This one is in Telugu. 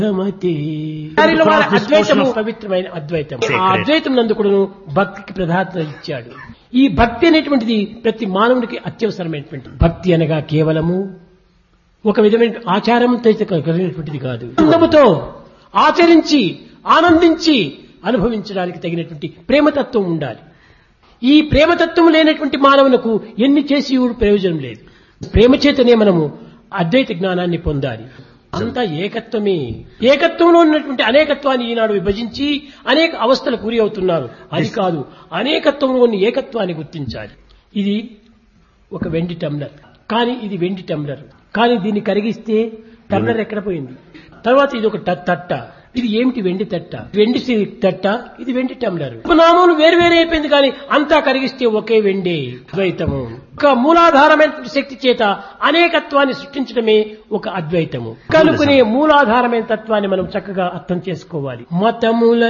భగవతి వారిలో వారి అద్వైతము పవిత్రమైన అద్వైతం ఆ అద్వైతం నందు కూడాను భక్తికి ప్రధానత ఇచ్చాడు ఈ భక్తి అనేటువంటిది ప్రతి మానవునికి అత్యవసరమైనటువంటి భక్తి అనగా కేవలము ఒక విధమైన ఆచారం కలిగినటువంటిది కాదు ఆనందముతో ఆచరించి ఆనందించి అనుభవించడానికి తగినటువంటి ప్రేమతత్వం ఉండాలి ఈ ప్రేమతత్వం లేనటువంటి మానవులకు ఎన్ని చేసి కూడా ప్రయోజనం లేదు ప్రేమ చేతనే మనము అద్వైత జ్ఞానాన్ని పొందాలి అంతా ఏకత్వమే ఏకత్వంలో ఉన్నటువంటి అనేకత్వాన్ని ఈనాడు విభజించి అనేక అవస్థలకు గురి అవుతున్నారు అది కాదు అనేకత్వంలో ఉన్న ఏకత్వాన్ని గుర్తించాలి ఇది ఒక వెండి టమ్లర్ కానీ ఇది వెండి టమ్లర్ కానీ దీన్ని కరిగిస్తే టమ్లర్ ఎక్కడ పోయింది తర్వాత ఇది ఒక ట- తట్ట ఇది ఏమిటి వెండి తట్ట వెండి సి- తట్ట ఇది వెండి టమ్లర్ ఉపనామములు వేరు వేరే అయిపోయింది కానీ అంతా కరిగిస్తే ఒకే వెండి ద్వైతము ఒక మూలాధారమైన శక్తి చేత అనేకత్వాన్ని సృష్టించడమే ఒక అద్వైతము కనుకునే మూలాధారమైన తత్వాన్ని మనం చక్కగా అర్థం చేసుకోవాలి మతముల